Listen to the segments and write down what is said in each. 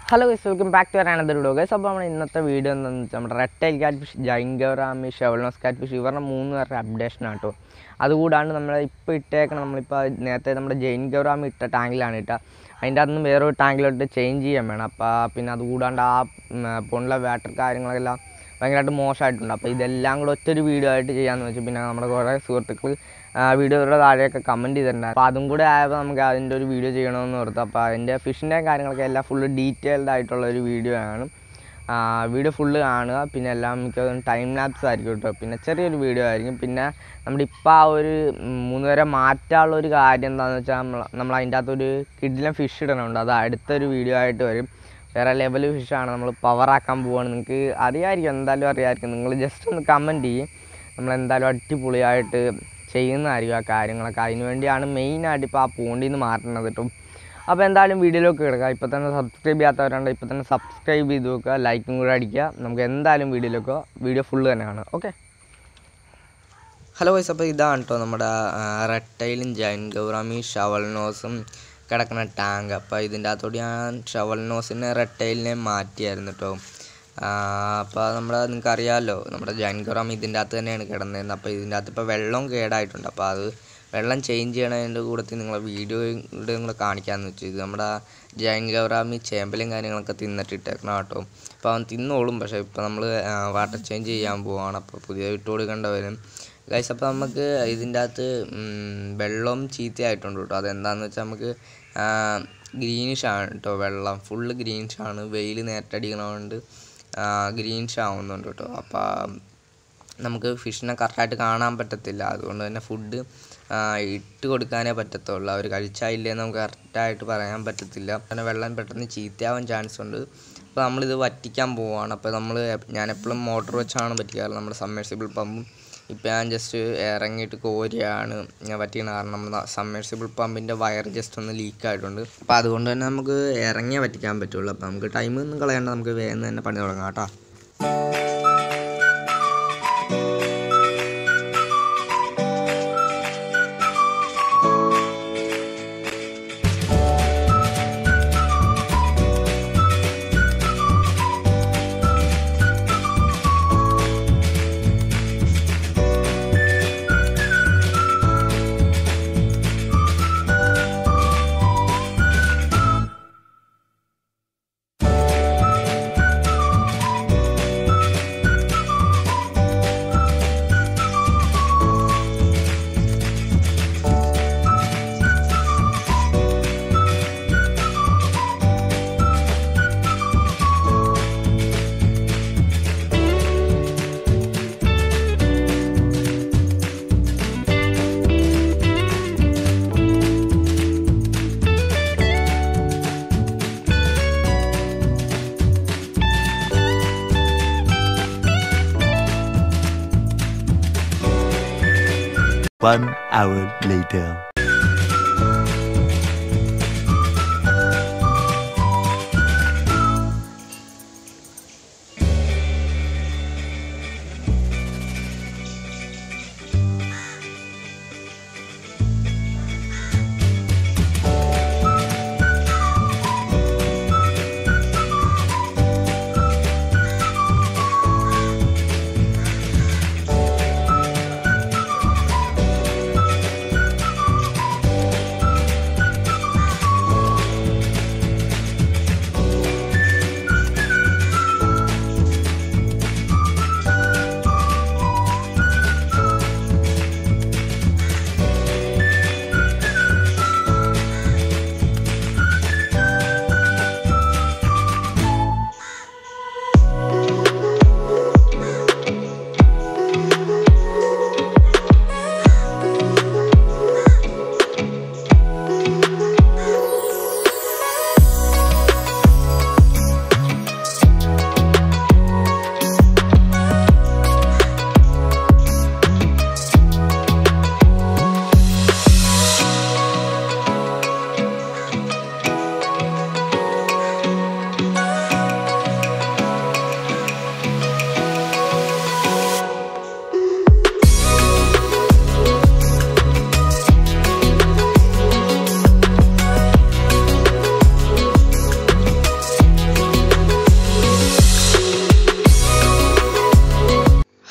Hello guys welcome back to another video guys അപ്പോൾ നമ്മൾ ഇന്നത്തെ വീഡിയോ എന്താണെന്ന് വെച്ചാൽ നമ്മുടെ റെഡ് ടൈൽ കാറ്റ് ഫിഷ് ജൈങ്കറാമി ഷെവൽനോസ് കാറ്റ് ഫിഷ് ഇവരുടെ മൂന്ന് പേരുടെ അപ്ഡേഷൻ ആട്ടോ അതുകൂടാണ്ട് നമ്മൾ ഇപ്പോൾ ഇട്ടേക്കണം നമ്മളിപ്പോൾ നേരത്തെ നമ്മുടെ ജൈൻ ഗൗറാമി ഇട്ട ടാങ്കിലാണ് ഇട്ട അതിൻ്റെ അകത്ത് നിന്ന് വേറൊരു ടാങ്കിലോട്ട് ചേഞ്ച് ചെയ്യാൻ വേണം അപ്പോൾ പിന്നെ അതുകൂടാണ്ട് ആ പൊണ്ണുള്ള വാട്ടർ കാര്യങ്ങളെല്ലാം ഭയങ്കരമായിട്ട് മോശമായിട്ടുണ്ട് അപ്പോൾ ഇതെല്ലാം കൂടെ ഒറ്റൊരു വീഡിയോ ആയിട്ട് ചെയ്യാമെന്ന് വെച്ചു പിന്നെ നമ്മുടെ കുറേ സുഹൃത്തുക്കൾ വീഡിയോയുടെ താഴെയൊക്കെ കമൻറ്റ് ചെയ്തിട്ടുണ്ടായിരുന്നു അപ്പോൾ അതും കൂടെ ആയപ്പോൾ നമുക്ക് അതിൻ്റെ ഒരു വീഡിയോ ചെയ്യണമെന്ന് ഓർത്തു അപ്പോൾ അതിൻ്റെ ഫിഷിൻ്റെ കാര്യങ്ങളൊക്കെ എല്ലാം ഫുള്ള് ഡീറ്റെയിൽഡ് ആയിട്ടുള്ള ഒരു വീഡിയോ ആണ് വീഡിയോ ഫുള്ള് കാണുക പിന്നെ എല്ലാം മിക്കതും ടൈം ലാപ്സ് ആയിരിക്കും കേട്ടോ പിന്നെ ചെറിയൊരു വീഡിയോ ആയിരിക്കും പിന്നെ നമ്മുടെ ഇപ്പോൾ ആ ഒരു ഉം, മൂന്ന് വരെ മാറ്റാനുള്ള ഒരു കാര്യം എന്താണെന്ന് വെച്ചാൽ നമ്മൾ നമ്മൾ അതിൻ്റെ അകത്തൊരു കിഡിലെ ഫിഷ് ഇടണമുണ്ട് അത് അടുത്തൊരു വീഡിയോ ആയിട്ട് വരും വേറെ ലെവൽ ഫിഷാണ് നമ്മൾ പവറാക്കാൻ പോവാണ് നിങ്ങൾക്ക് അറിയാമായിരിക്കും എന്തായാലും അറിയാമായിരിക്കും നിങ്ങൾ ജസ്റ്റ് ഒന്ന് കമൻറ്റ് ചെയ്യും നമ്മൾ എന്തായാലും അടിപൊളിയായിട്ട് ചെയ്യുന്നതായിരിക്കും ആ കാര്യങ്ങളൊക്കെ അതിന് വേണ്ടിയാണ് മെയിനായിട്ട് ഇപ്പോൾ ആ പോണ്ടിൽ നിന്ന് മാറ്റുന്നത് കേട്ടോ അപ്പോൾ എന്തായാലും വീഡിയോയിലേക്ക് കിടക്കുക ഇപ്പോൾ തന്നെ സബ്സ്ക്രൈബ് ചെയ്യാത്തവരുണ്ട് ഇപ്പോൾ തന്നെ സബ്സ്ക്രൈബ് ചെയ്ത് നോക്കുക ലൈക്കും കൂടെ അടിക്കുക നമുക്ക് എന്തായാലും വീഡിയോയിലേക്ക് വീഡിയോ ഫുള്ള് തന്നെ കാണാം ഓക്കെ ഹലോ വൈസ് അപ്പോൾ ഇതാണ് കേട്ടോ നമ്മുടെ റെട്ടൈലും ജൈൻ ഗൗറാമി ഷവൽ നോസും കിടക്കുന്ന ടാങ്ക് അപ്പോൾ ഇതിൻ്റെ അകത്തോട്ട് ഞാൻ ഷവൽ നോസിനെ റെട്ടൈലിനെ മാറ്റിയായിരുന്നു കേട്ടോ അപ്പോൾ നമ്മുടെ നിങ്ങൾക്ക് അറിയാമല്ലോ നമ്മുടെ ജൈൻ ഗൗറാമി ഇതിൻ്റെ അകത്ത് തന്നെയാണ് കിടന്നിരുന്നത് അപ്പോൾ ഇതിൻ്റെ അകത്ത് ഇപ്പോൾ വെള്ളം കേടായിട്ടുണ്ട് അപ്പോൾ അത് വെള്ളം ചേഞ്ച് ചെയ്യണതിൻ്റെ കൂടത്തിൽ നിങ്ങളെ വീഡിയോ കൂടെ നിങ്ങൾ കാണിക്കാമെന്ന് വെച്ചു ഇത് നമ്മുടെ ജൈൻ ഗൗറാമി ചേമ്പലും കാര്യങ്ങളൊക്കെ തിന്നിട്ട് ഇട്ടേക്കണം കേട്ടോ അപ്പോൾ അവൻ തിന്നോളും പക്ഷേ ഇപ്പോൾ നമ്മൾ വാട്ടർ ചേഞ്ച് ചെയ്യാൻ പോവാണ് അപ്പോൾ പുതിയ ഇട്ട് കൊടുക്കേണ്ട വരും ഗൈസ് അപ്പോൾ നമുക്ക് ഇതിൻ്റെ അകത്ത് ഉം, വെള്ളം ചീത്തയായിട്ടുണ്ട് കേട്ടോ അതെന്താണെന്ന് വെച്ചാൽ നമുക്ക് ഗ്രീനിഷ് ആണ് കേട്ടോ വെള്ളം ഫുള്ള് ഗ്രീനിഷ് ആണ് വെയിൽ നേരട്ടടിക്കണതുകൊണ്ട് ഗ്രീനിഷ് ആവുന്നുണ്ട് കേട്ടോ അപ്പോൾ നമുക്ക് ഫിഷിനെ കറക്റ്റായിട്ട് കാണാൻ പറ്റത്തില്ല അതുകൊണ്ട് തന്നെ ഫുഡ് ഇട്ട് കൊടുക്കാനേ പറ്റത്തുള്ളൂ അവർ കഴിച്ചായില്ലേന്ന് നമുക്ക് കറക്റ്റായിട്ട് പറയാൻ പറ്റത്തില്ല പിന്നെ വെള്ളം പെട്ടെന്ന് ചീത്തയാവാൻ ചാൻസ് ഉണ്ട് അപ്പോൾ നമ്മളിത് വറ്റിക്കാൻ പോവുകയാണ് അപ്പോൾ നമ്മൾ ഞാൻ എപ്പോഴും മോട്ടർ വെച്ചാണ് പറ്റിക്കാറ് നമ്മുടെ സബ്മേഴ്സിബിൾ പമ്പും ഇപ്പോൾ ഞാൻ ജസ്റ്റ് ഇറങ്ങിയിട്ട് കോരിയാണ് ഞാൻ പറ്റിയത് കാരണം നമ്മുടെ സബ്മേഴ്സിബിൾ പമ്പിൻ്റെ വയർ ജസ്റ്റ് ഒന്ന് ലീക്ക് ആയിട്ടുണ്ട് അപ്പോൾ അതുകൊണ്ട് തന്നെ നമുക്ക് ഇറങ്ങിയേ പറ്റിക്കാൻ പറ്റുള്ളൂ അപ്പോൾ നമുക്ക് ടൈമൊന്നും കളയണ്ട നമുക്ക് വേഗം തന്നെ പണി തുടങ്ങാം കേട്ടോ One hour later.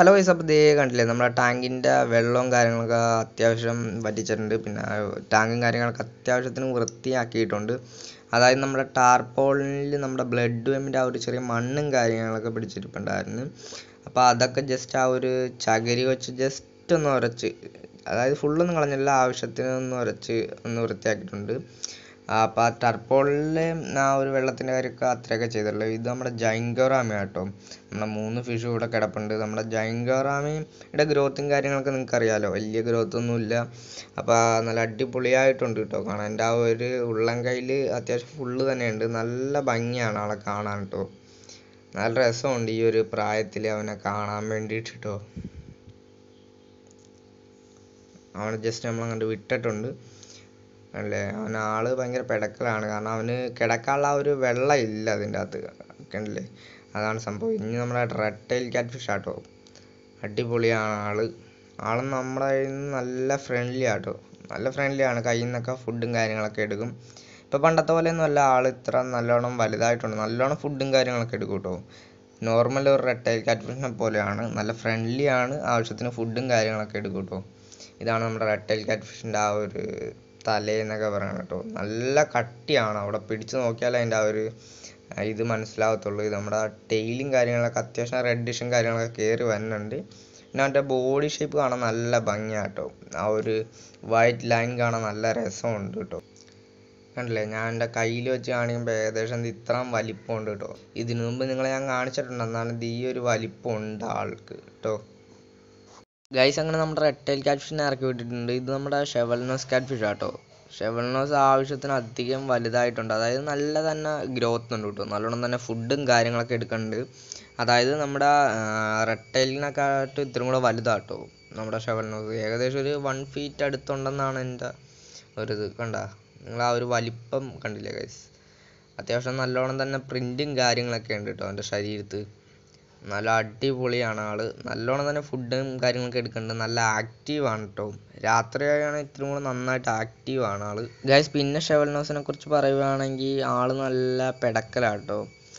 Hello guys അപ്പോൾ ദേ കണ്ടില്ലേ നമ്മുടെ ടാങ്കിൻ്റെ വെള്ളവും കാര്യങ്ങളൊക്കെ അത്യാവശ്യം വറ്റിച്ചിട്ടുണ്ട് പിന്നെ ടാങ്കും കാര്യങ്ങളൊക്കെ അത്യാവശ്യത്തിന് വൃത്തിയാക്കിയിട്ടുണ്ട് അതായത് നമ്മുടെ ടാർപോളിനിൽ നമ്മുടെ ബ്ലഡ് വെമ്മിൻ്റെ ആ ഒരു ചെറിയ മണ്ണും കാര്യങ്ങളൊക്കെ പിടിച്ചിരിപ്പുണ്ടായിരുന്നു അപ്പോൾ അതൊക്കെ ജസ്റ്റ് ആ ഒരു ചകിരി വെച്ച് ജസ്റ്റ് ഒന്ന് ഉരച്ച് അതായത് ഫുള്ളൊന്നും കളഞ്ഞില്ല ആവശ്യത്തിന് ഒന്ന് ഉരച്ച് ഒന്ന് വൃത്തിയാക്കിയിട്ടുണ്ട് അപ്പോൾ ആ ടർപ്പോളിലെ ആ ഒരു വെള്ളത്തിൻ്റെ കാര്യമൊക്കെ അത്രയൊക്കെ ചെയ്തിട്ടുള്ളൂ ഇത് നമ്മുടെ ജൈങ്കോറാമി കേട്ടോ നമ്മുടെ മൂന്ന് ഫിഷ് ഇവിടെ കിടപ്പുണ്ട് നമ്മുടെ ജൈങ്കോറാമിയുടെ ഗ്രോത്തും കാര്യങ്ങളൊക്കെ നിങ്ങൾക്ക് അറിയാലോ വലിയ ഗ്രോത്ത് ഒന്നുമില്ല അപ്പോൾ നല്ല അടിപൊളിയായിട്ടുണ്ട് കേട്ടോ കാണാൻ എൻ്റെ ആ ഒരു ഉള്ളം കയ്യിൽ അത്യാവശ്യം ഫുള്ള് തന്നെയുണ്ട് നല്ല ഭംഗിയാണ് ആളെ കാണാൻ കേട്ടോ നല്ല രസമുണ്ട് ഈ ഒരു പ്രായത്തിൽ അവനെ കാണാൻ വേണ്ടിയിട്ട് കേട്ടോ അവനെ ജസ്റ്റ് നമ്മളങ്ങോട്ട് വിട്ടിട്ടുണ്ട് അല്ലേ അവൻ ആള് ഭയങ്കര പിടക്കലാണ് കാരണം അവന് കിടക്കാനുള്ള ആ ഒരു വെള്ളം ഇല്ല അതിൻ്റെ അകത്ത് കണ്ടില്ലേ അതാണ് സംഭവം ഇനി നമ്മുടെ റെഡ് ടൈൽ ക്യാറ്റ് ഫിഷ് ആട്ടോ അടിപൊളിയാണ് ആള് ആള് നമ്മുടെ കയ്യിൽ നിന്ന് നല്ല ഫ്രണ്ട്ലി ആട്ടോ നല്ല ഫ്രണ്ട്ലി ആണ് കയ്യിൽ നിന്നൊക്കെ ഫുഡും കാര്യങ്ങളൊക്കെ എടുക്കും ഇപ്പം പണ്ടത്തെ പോലെയൊന്നും അല്ല ആൾ ഇത്ര നല്ലോണം വലുതായിട്ടുണ്ട് നല്ലോണം ഫുഡും കാര്യങ്ങളൊക്കെ എടുക്കും കേട്ടോ നോർമൽ ഒരു റെഡ് ടൈൽ ക്യാറ്റ് ഫിഷിനെ പോലെയാണ് നല്ല ഫ്രണ്ട്ലി ആണ് ആവശ്യത്തിന് ഫുഡും കാര്യങ്ങളൊക്കെ എടുക്കും കേട്ടോ ഇതാണ് നമ്മുടെ റെഡ് ടൈൽ ക്യാറ്റ് ഫിഷിൻ്റെ ആ ഒരു തലേന്നൊക്കെ പറയണം കേട്ടോ നല്ല കട്ടിയാണ് അവിടെ പിടിച്ച് നോക്കിയാലേ അതിൻ്റെ ആ ഒരു ആ, ഇത് മനസ്സിലാവത്തുള്ളൂ ഇത് നമ്മുടെ ടെയിലും കാര്യങ്ങളൊക്കെ അത്യാവശ്യം റെഡിഷും കാര്യങ്ങളൊക്കെ കയറി വരുന്നുണ്ട് പിന്നെ അവൻ്റെ ബോഡി ഷേപ്പ് കാണാൻ നല്ല ഭംഗിയാണ് കേട്ടോ ആ ഒരു വൈറ്റ് ലൈൻ കാണാൻ നല്ല രസമുണ്ട് കേട്ടോ കണ്ടില്ലേ ഞാൻ എൻ്റെ കയ്യിൽ വെച്ച് കാണിക്കുമ്പോൾ ഏകദേശം ഇത് ഇത്രയും വലിപ്പമുണ്ട് കേട്ടോ ഇതിനു മുമ്പ് നിങ്ങളെ ഞാൻ കാണിച്ചിട്ടുണ്ട് എന്നാണ് ഇത് ഈ ഒരു വലിപ്പമുണ്ട് ആൾക്ക് കേട്ടോ ഗൈസ് അങ്ങനെ നമ്മുടെ റെഡ് ടൈൽ ക്യാറ്റ് ഫിഷിനെ ഇറക്കി വിട്ടിട്ടുണ്ട് ഇത് നമ്മുടെ ഷെവൽനോസ് ക്യാറ്റ് ഫിഷ് ആട്ടോ ഷെവൽനോസ് ആവശ്യത്തിന് അധികം വലുതായിട്ടുണ്ട് അതായത് നല്ല തന്നെ ഗ്രോത്ത് ഉണ്ട് കേട്ടോ നല്ലോണം തന്നെ ഫുഡും കാര്യങ്ങളൊക്കെ എടുക്കുന്നുണ്ട് അതായത് നമ്മുടെ റെഡ് ടൈലിനെക്കാട്ടും ഇത്രയും കൂടെ വലുതാട്ടോ നമ്മുടെ ഷെവൽനോസ് ഏകദേശം ഒരു വൺ ഫീറ്റ് അടുത്തുണ്ടെന്നാണ് എൻ്റെ ഒരിത് കണ്ട നിങ്ങൾ ആ ഒരു വലിപ്പം കണ്ടില്ലേ ഗൈസ് അത്യാവശ്യം നല്ലോണം തന്നെ പ്രിൻറ്റും കാര്യങ്ങളൊക്കെ ഉണ്ട് കേട്ടോ അവൻ്റെ ശരീരത്ത് നല്ല അടിപൊളിയാണ് ആള് നല്ലോണം തന്നെ ഫുഡും കാര്യങ്ങളൊക്കെ എടുക്കുന്നുണ്ട് നല്ല ആക്റ്റീവ് ആണ് കേട്ടോ രാത്രിയാണ് ഇത്തിരി കൂടെ നന്നായിട്ട് ആക്റ്റീവ് ആണ് ആള് ഗൈസ് പിന്നെ ഷെവൽനോസിനെ കുറിച്ച് പറയുകയാണെങ്കിൽ ആള് നല്ല പെടക്കലാണ് കേട്ടോ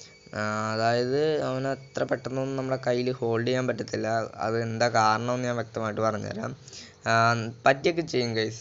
അതായത് അവന് അത്ര പെട്ടെന്നൊന്നും നമ്മുടെ കയ്യിൽ ഹോൾഡ് ചെയ്യാൻ പറ്റത്തില്ല അത് എന്താ കാരണമെന്ന് ഞാൻ വ്യക്തമായിട്ട് പറഞ്ഞുതരാം ആ, പറ്റിയൊക്കെ ചെയ്യും ഗൈസ്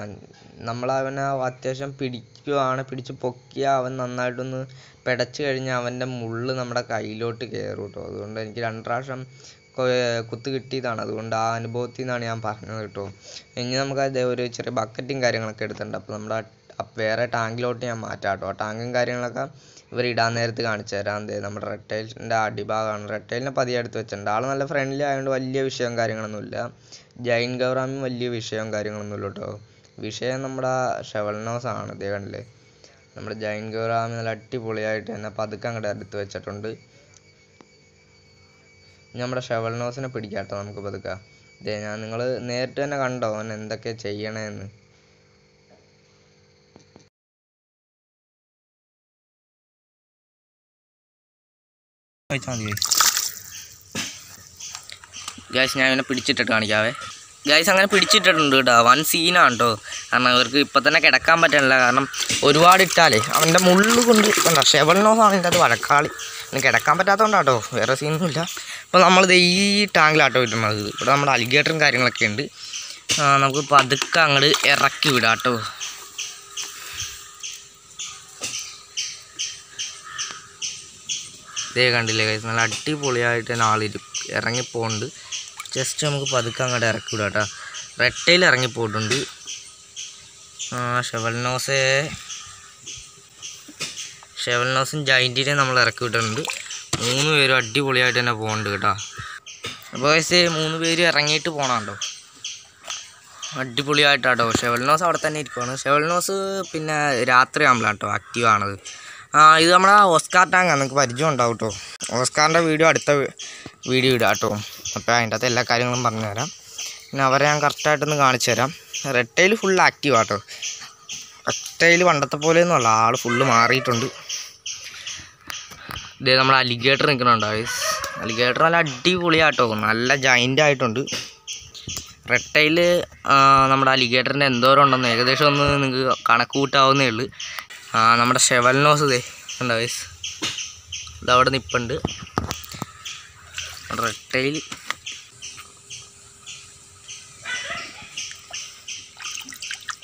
നമ്മളവനെ അത്യാവശ്യം പിടിക്കുവാണ് പിടിച്ച് പൊക്കിയാൽ അവൻ നന്നായിട്ടൊന്ന് പിടച്ച് കഴിഞ്ഞാൽ അവൻ്റെ മുള്ള് നമ്മുടെ കയ്യിലോട്ട് കയറും കേട്ടോ അതുകൊണ്ട് എനിക്ക് രണ്ട് പ്രാവശ്യം കൊ- കുത്ത് കിട്ടിയതാണ് അതുകൊണ്ട് ആ അനുഭവത്തിൽ നിന്നാണ് ഞാൻ പറഞ്ഞത് കേട്ടോ ഇനി നമുക്ക് അതേ ഒരു ചെറിയ ബക്കറ്റും കാര്യങ്ങളൊക്കെ എടുത്തിട്ടുണ്ട് അപ്പോൾ നമ്മുടെ ആ വേറെ ടാങ്കിലോട്ട് ഞാൻ മാറ്റാം കേട്ടോ ആ ടാങ്കും കാര്യങ്ങളൊക്കെ ഇവർ ഇടാൻ നേരത്ത് കാണിച്ചു തരാം ദേ നമ്മുടെ റെട്ടൈലിൻ്റെ അടിഭാഗമാണ് റെട്ടൈലിനെ പതിയെ എടുത്ത് വെച്ചിട്ടുണ്ട് ആൾ നല്ല ഫ്രണ്ട്ലി ആയതുകൊണ്ട് വലിയ വിഷയവും കാര്യങ്ങളൊന്നുമില്ല ജൈൻ ഗൗറാമി വലിയ വിഷയവും കാര്യങ്ങളൊന്നുമില്ല കേട്ടോ വിഷയം നമ്മുടെ ഷെവൽനോസ് ആണ് ഇതേ കണ്ടില്ലേ നമ്മുടെ ജൈൻ ഗൗറാമി നല്ല അടിപൊളിയായിട്ട് തന്നെ പതുക്കെ അങ്ങോട്ട് എടുത്ത് വെച്ചിട്ടുണ്ട് ഇനി നമ്മുടെ ഷെവൽനോസിനെ പിടിക്കാട്ടോ നമുക്ക് പതുക്കെ ഇതേ ഞാൻ നിങ്ങൾ നേരിട്ട് തന്നെ കണ്ടോ അവൻ എന്തൊക്കെ ചെയ്യണേന്ന് ഗൈസ് ഞാൻ ഇവനെ പിടിച്ചിട്ടിട്ട് കാണിക്കാവേ ഗൈസ് അങ്ങനെ പിടിച്ചിട്ടിട്ടുണ്ട് കേട്ടോ വൻ സീനാണ് കേട്ടോ കാരണം ഇവർക്ക് ഇപ്പം തന്നെ കിടക്കാൻ പറ്റണില്ല കാരണം ഒരുപാട് ഇട്ടാലേ അവൻ്റെ മുള്ളു കൊണ്ട് കണ്ട ഷെവൽനോസാണ് ഇതിൻ്റെ അത് വഴക്കാളി ഇനി കിടക്കാൻ പറ്റാത്തതുകൊണ്ടാട്ടോ വേറെ സീനൊന്നുമില്ല അപ്പോൾ നമ്മളിത് ഈ ടാങ്കിലാട്ടോ ഇടുന്നത് ഇവിടെ നമ്മുടെ അലിഗേറ്ററും കാര്യങ്ങളൊക്കെ ഉണ്ട് ആ, നമുക്ക് പതുക്കെ അങ്ങോട്ട് ഇറക്കി വിടാം കേട്ടോ ഇതേ കണ്ടില്ലേ guys നല്ല അടിപൊളിയായിട്ട് തന്നെ ആളിരി ഇറങ്ങിപ്പോണ്ട് ജസ്റ്റ് നമുക്ക് പതുക്കെ അങ്ങോട്ട് ഇറക്കി വിടാം കേട്ടോ റെട്ടയിൽ ഇറങ്ങിപ്പോയിട്ടുണ്ട് ആ ഷെവൽനോസെ ഷെവൽനോസും ജൈൻറ്റിനെ നമ്മൾ ഇറക്കി വിട്ടിട്ടുണ്ട് മൂന്ന് പേരും അടിപൊളിയായിട്ട് തന്നെ പോകുന്നുണ്ട് കേട്ടോ അപ്പോൾ വയസ്സ് മൂന്ന് പേര് ഇറങ്ങിയിട്ട് പോകണം കേട്ടോ അടിപൊളിയായിട്ടാട്ടോ ഷെവൽനോസ് അവിടെ തന്നെ ഇരിക്കുവാണ് ഷെവൽനോസ് പിന്നെ രാത്രി ആകുമ്പോഴാണ് കേട്ടോ ആക്റ്റീവ് ആണത് ആ ഇത് നമ്മുടെ ഓസ്കാർ ടാങ്കാണ് നിങ്ങൾക്ക് പരിചയം ഉണ്ടാവും കേട്ടോ ഓസ്കാറിൻ്റെ വീഡിയോ അടുത്ത വീഡിയോ ഇടാം കേട്ടോ അപ്പോൾ അതിൻ്റെ അകത്ത് എല്ലാ കാര്യങ്ങളും പറഞ്ഞുതരാം പിന്നെ അവരെ ഞാൻ കറക്റ്റായിട്ടൊന്ന് കാണിച്ചു തരാം റെഡ് ടൈൽ ഫുൾ ആക്റ്റീവ് ആട്ടോ റെഡ് ടൈൽ പണ്ടത്തെ പോലെയൊന്നും അല്ല ആൾ ഫുള്ള് മാറിയിട്ടുണ്ട് ഇതേ നമ്മുടെ അലിഗേറ്റർ നിൽക്കുന്നുണ്ടോ അലിഗേറ്റർ നല്ല അടിപൊളിയാട്ടോ നല്ല ജൈൻ്റ് ആയിട്ടുണ്ട് റെട്ടയിൽ നമ്മുടെ അലിഗേറ്ററിൻ്റെ എന്തോരം ഉണ്ടെന്ന് ഏകദേശം ഒന്ന് നിങ്ങൾക്ക് കണക്ക് കൂട്ടാവുന്നേ ഉള്ളൂ ആ, നമ്മുടെ ഷെവൽനോസ് ഇതേ ഉണ്ടോ വയസ് ഇതവിടെ നിൽപ്പുണ്ട് റെട്ടയിൽ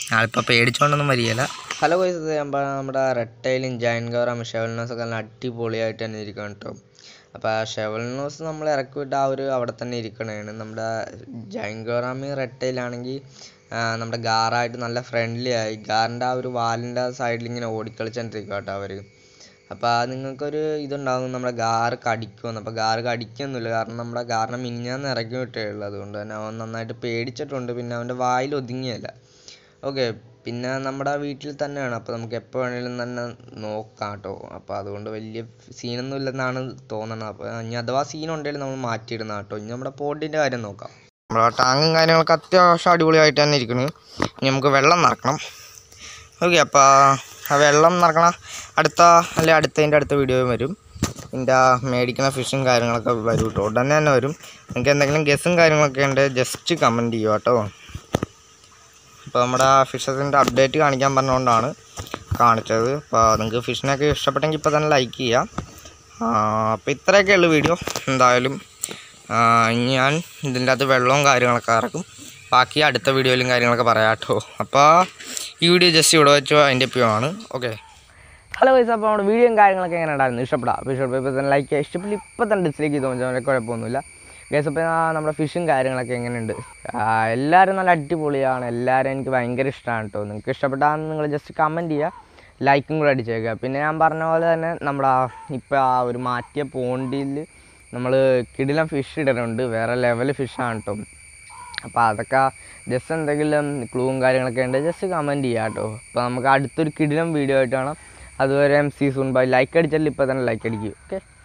ആളിപ്പോൾ പേടിച്ചോണ്ടൊന്നും വരികയില്ല ഹലോ ഗൈസ് നമ്മുടെ റെട്ടയിലും ജൈൻ ഗൗറാം ഷെവൽനോസ് ഒക്കെ നല്ല അടിപൊളിയായിട്ട് തന്നെ ഇരിക്കണം കേട്ടോ അപ്പോൾ ആ ഷെവൽനോസ് നമ്മൾ ഇറക്കി വിട്ട് ആ ഒരു അവിടെ തന്നെ ഇരിക്കണതാണ് നമ്മുടെ ജൈൻ ഗൗറാമി റെട്ടയിലാണെങ്കിൽ നമ്മുടെ ഗാറായിട്ട് നല്ല ഫ്രണ്ട്ലി ആയി ഗാറിൻ്റെ ആ ഒരു വാലിൻ്റെ സൈഡിൽ ഇങ്ങനെ ഓടിക്കളിച്ചോണ്ടിരിക്കുക കേട്ടോ അവർ അപ്പോൾ ആ നിങ്ങൾക്കൊരു ഇതുണ്ടാകും നമ്മുടെ ഗാറ് കടിക്കുമെന്ന് അപ്പോൾ ഗാറ് കടിക്കൊന്നുമില്ല കാരണം നമ്മുടെ ഗാറിനെ മിനിഞ്ഞാന്ന് ഇറക്കി വിട്ടേ ഉള്ളൂ അതുകൊണ്ട് തന്നെ അവൻ നന്നായിട്ട് പേടിച്ചിട്ടുണ്ട് പിന്നെ അവൻ്റെ വായിൽ ഒതുങ്ങിയല്ല ഓക്കെ പിന്നെ നമ്മുടെ വീട്ടിൽ തന്നെയാണ് അപ്പോൾ നമുക്ക് എപ്പോൾ വേണേലും തന്നെ നോക്കാം കേട്ടോ അപ്പോൾ അതുകൊണ്ട് വലിയ സീനൊന്നും ഇല്ലെന്നാണ് തോന്നണത് അപ്പോൾ ഇനി അഥവാ സീൻ ഉണ്ടെങ്കിൽ നമ്മൾ മാറ്റിയിടുന്ന കേട്ടോ ഇനി നമ്മുടെ പോട്ടിൻ്റെ കാര്യം നോക്കാം നമ്മുടെ ടാങ്കും കാര്യങ്ങളൊക്കെ അത്യാവശ്യം അടിപൊളിയായിട്ട് തന്നെ ഇരിക്കണ് ഇനി നമുക്ക് വെള്ളം നിറക്കണം ഓക്കെ അപ്പോൾ ആ വെള്ളം നിറക്കണ അടുത്ത അല്ലെ അടുത്തതിൻ്റെ അടുത്ത വീഡിയോ വരും ഇതിൻ്റെ മേടിക്കുന്ന ഫിഷും കാര്യങ്ങളൊക്കെ വരും കേട്ടോ ഉടനെ തന്നെ വരും നിങ്ങൾക്ക് എന്തെങ്കിലും ഗസ്സും കാര്യങ്ങളൊക്കെ ഉണ്ട് ജസ്റ്റ് കമൻറ്റ് ചെയ്യുക കേട്ടോ അപ്പോൾ നമ്മുടെ ഫിഷസിൻ്റെ അപ്ഡേറ്റ് കാണിക്കാൻ പറഞ്ഞുകൊണ്ടാണ് കാണിച്ചത് അപ്പോൾ നിങ്ങൾക്ക് ഫിഷിനൊക്കെ ഇഷ്ടപ്പെട്ടെങ്കിൽ ഇപ്പോൾ തന്നെ ലൈക്ക് ചെയ്യാം അപ്പോൾ ഇത്രയൊക്കെ ഉള്ളു വീഡിയോ എന്തായാലും ആ, ഇനി ഞാൻ ഇതിൻ്റെ അകത്ത് വെള്ളവും കാര്യങ്ങളൊക്കെ ഇറക്കും ബാക്കി അടുത്ത വീഡിയോയിലും കാര്യങ്ങളൊക്കെ പറയാം കേട്ടോ അപ്പോൾ ഈ വീഡിയോ ജസ്റ്റ് ഇവിടെ വെച്ചോ അതിൻ്റെ ആണ് ഓക്കെ ഹലോ ഗൈസ് അപ്പോൾ നമ്മുടെ വീഡിയോയും കാര്യങ്ങളൊക്കെ എങ്ങനെ ഉണ്ടായിരുന്നു ഇഷ്ടപ്പെടാം അപ്പോൾ ഇഷ്ടപ്പെട്ട ഇപ്പോൾ തന്നെ ലൈക്ക് ചെയ്യുക ഇഷ്ടപ്പെട്ട് ഇപ്പോൾ തന്നെ ഡിസ്ലൈക്ക് ചെയ്ത് തോന്നിച്ചാൽ കുഴപ്പമൊന്നുമില്ല ഗൈസ് അപ്പോൾ ആ നമ്മുടെ ഫിഷും കാര്യങ്ങളൊക്കെ എങ്ങനെയുണ്ട് ആ, എല്ലാവരും നല്ല അടിപൊളിയാണ് എല്ലാവരും എനിക്ക് ഭയങ്കര ഇഷ്ടമാണ് കേട്ടോ നിങ്ങൾക്ക് ഇഷ്ടപ്പെട്ടാൽ നിങ്ങൾ ജസ്റ്റ് കമൻറ്റ് ചെയ്യുക ലൈക്കും കൂടെ അടിച്ചേക്കുക പിന്നെ ഞാൻ പറഞ്ഞ പോലെ തന്നെ നമ്മുടെ ഇപ്പോൾ ആ ഒരു മാറ്റിയ പോണ്ടിയിൽ നമ്മൾ കിടിലം ഫിഷ് ഇടുന്നുണ്ട് വേറെ ലെവൽ ഫിഷാണ് കേട്ടോ അപ്പോൾ അതൊക്കെ ജസ്റ്റ് എന്തെങ്കിലും ക്ലൂവും കാര്യങ്ങളൊക്കെ ഉണ്ട് ജസ്റ്റ് കമൻറ്റ് ചെയ്യുക കേട്ടോ അപ്പോൾ നമുക്ക് അടുത്തൊരു കിടിലം വീഡിയോ ആയിട്ട് കാണാം അതുവരെ എം സി സൂൺ ബൈ ലൈക്ക് അടിച്ചാൽ ഇപ്പോൾ തന്നെ ലൈക്ക് അടിക്കും ഓക്കെ